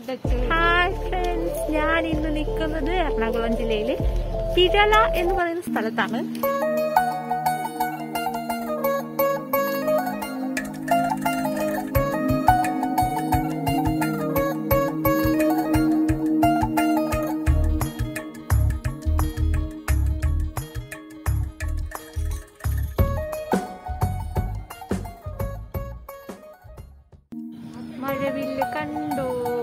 Hi friends ഞാൻ ഇന്ന് നിൽക്കുന്നത് എറണാകുളം ജില്ലയിലെ പിരള എന്ന് പറയുന്ന സ്ഥലത്താണ് മഴവില്ല് കണ്ടോ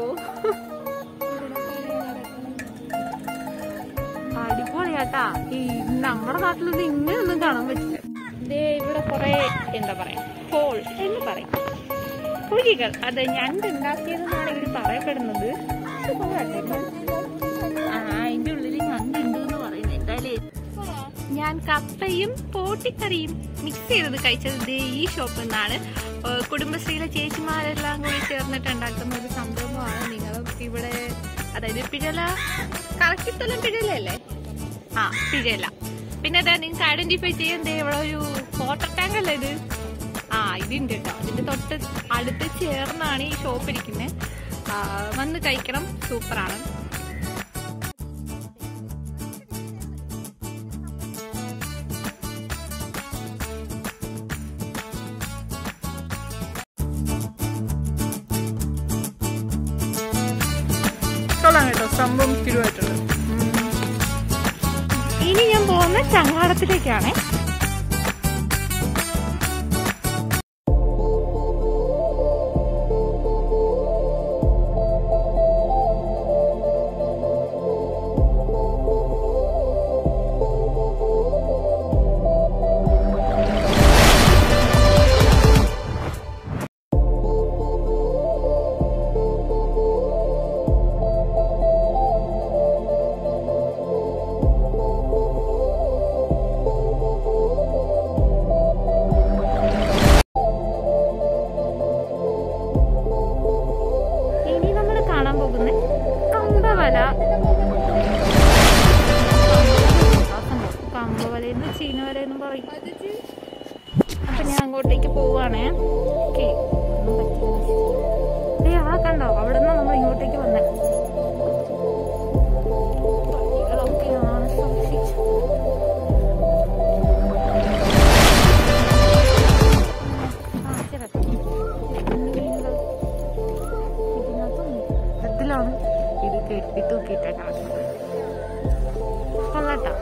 അടിപൊളിയാട്ടാ ഈ നമ്മുടെ നാട്ടിലൊന്നും ഇങ്ങനെയൊന്നും കാണാൻ പറ്റില്ല ദേ ഇവിടെ കുറെ എന്താ പറയാ ഹോൾ എന്ന് പറയും കുഴികൾ അത് ഞണ്ട് ഉണ്ടാക്കിയതെന്നാണ് ഇവര് പറയപ്പെടുന്നത് ഇത് കൊള്ളാല്ലേ? ആ അതിന്റെ ഉള്ളിൽ ഞണ്ട് ഉണ്ട് എന്ന് പറയുന്നത് എന്തായാലും ഞാൻ കപ്പയും പോട്ടിക്കറിയും മിക്സ് ചെയ്തത് കഴിച്ചത് ദേ ഈ ഷോപ്പിൽ നിന്നാണ് ഏഹ് കുടുംബശ്രീയിലെ ചേച്ചിമാരെല്ലാം കൂടി ചേർന്നിട്ട് ഉണ്ടാക്കുന്ന ഒരു സംരംഭമാണ് നിങ്ങൾ ഇവിടെ അതായത് പിഴല കറക്റ്റ് സ്ഥലം പിഴലല്ലേ ആ പിഴല പിന്നെ അതാ നിങ്ങൾക്ക് ഐഡന്റിഫൈ ചെയ്യാൻ ദേ ഇവിടെ ഒരു വാട്ടർ ടാങ്ക് അല്ലേ ഇത് ആ ഇതുണ്ട് കേട്ടോ ഇതിന്റെ തൊട്ട് അടുത്ത് ചേർന്നാണ് ഈ ഷോപ്പ് ഇരിക്കുന്നത് വന്ന് കഴിക്കണം സൂപ്പറാണ് കൊള്ളാം കേട്ടോ സംഭവം കിരുവായിട്ടുണ്ട് ഇനി ഞാൻ പോകുന്ന ചങ്ങാടത്തിലേക്കാണ് ഇനി നമ്മൾ കാണാൻ പോകുന്ന കമ്പവല കമ്പവല എന്ന് ചീനവല എന്നും പറയും അപ്പൊ ഞാൻ അങ്ങോട്ടേക്ക് പോവാണേ ഓക്കെ ആ കണ്ടോ അവിടെ നിന്ന് നമ്മൾ ഇങ്ങോട്ടേക്ക് വന്നേ പട്ടികളൊക്കെയാണ് സൂക്ഷിച്ചു ആ ശരി ഇതിലാണ് ഇത് കെട്ടി തൂക്കിയിട്ട് കിടക്കുന്നത് കൊള്ളാട്ടോ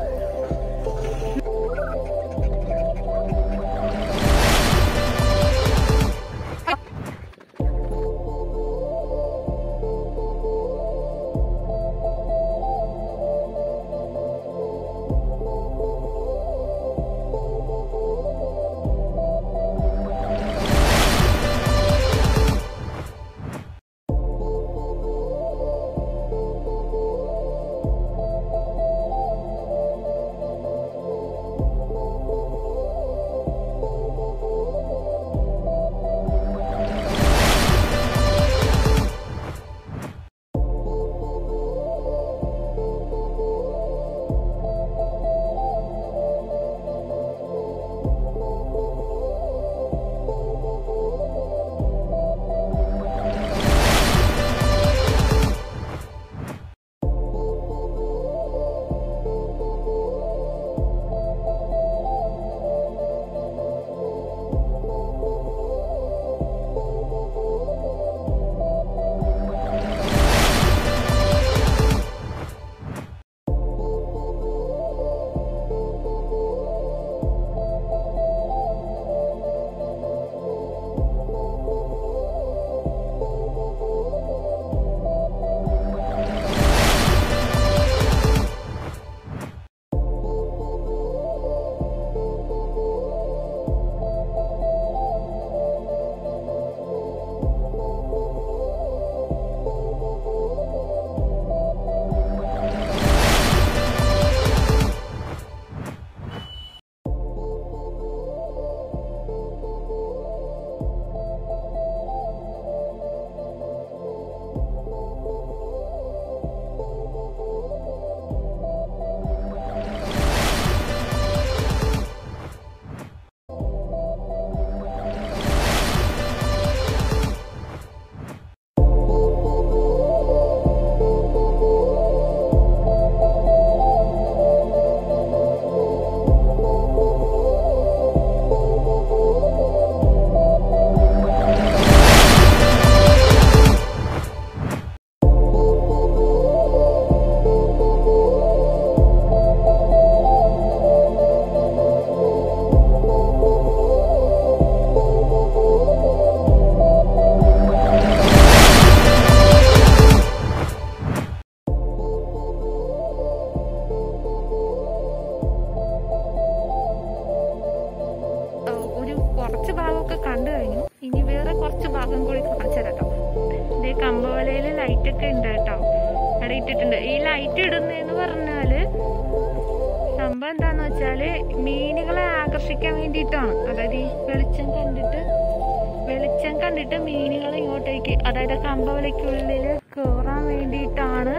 ഭാഗമൊക്കെ കണ്ടു കഴിഞ്ഞു ഇനി വേറെ കുറച്ച് ഭാഗം കൂടി കാണിച്ചു തരാം കേട്ടോ ഇതേ കമ്പവലയിൽ ലൈറ്റ് ഒക്കെ ഉണ്ട് കേട്ടോ അവിടെ ഇട്ടിട്ടുണ്ട് ഈ ലൈറ്റ് ഇടുന്നതെന്ന് പറഞ്ഞാല് സംഭവം എന്താന്ന് വെച്ചാല് മീനുകളെ ആകർഷിക്കാൻ വേണ്ടിയിട്ടാണ് അതായത് ഈ വെളിച്ചം കണ്ടിട്ട് വെളിച്ചം കണ്ടിട്ട് മീനുകളെ ഇങ്ങോട്ടേക്ക് അതായത് കമ്പവലയ്ക്കുള്ളിൽ കയറാൻ വേണ്ടിയിട്ടാണ്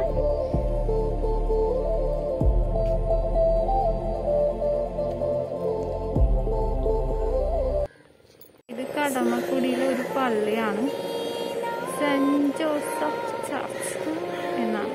ഇത് കടമക്കുടിയിലെ ഒരു പള്ളിയാണ് സെന്റ് ജോസഫ് ചർച്ച് എന്നാണ്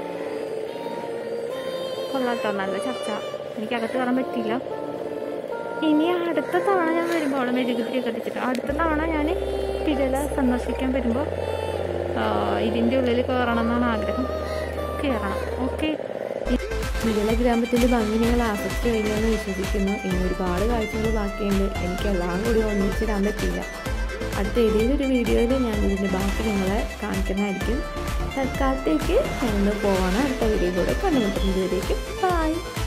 കൊള്ളാട്ടോ നല്ല ചർച്ച എനിക്ക് അകത്ത് കയറാൻ പറ്റിയില്ല ഇനി അടുത്ത തവണ ഞാൻ വരുമ്പോൾ മെഴുകുതിരി കത്തിച്ചിട്ട് അടുത്ത തവണ ഞാൻ പിഴല സന്ദർശിക്കാൻ വരുമ്പോൾ ഇതിൻ്റെ ഉള്ളിൽ കയറണം എന്നാണ് ആഗ്രഹം കയറണം ഓക്കെ മികല ഗ്രാമത്തിന്റെ ഭംഗി നിങ്ങൾ ആസ്വദിച്ചു കഴിഞ്ഞെന്ന് വിശ്വസിക്കുന്നു ഇനി ഒരുപാട് കാഴ്ചകൾ ബാക്കിയുണ്ട് എനിക്ക് എല്ലാം കൂടി ഒന്നിച്ചിടാൻ പറ്റില്ല അടുത്ത ഏതെങ്കിലും ഒരു വീഡിയോയിൽ ഞാൻ ഇതിൻ്റെ ബാക്കി നിങ്ങളെ കാണിക്കുന്നതായിരിക്കും തൽക്കാലത്തേക്ക് ഞാനൊന്ന് പോവാണ് അടുത്ത വീഡിയോ കൂടെ കണ്ടുമുട്ടുന്നതിലേക്ക് ബൈ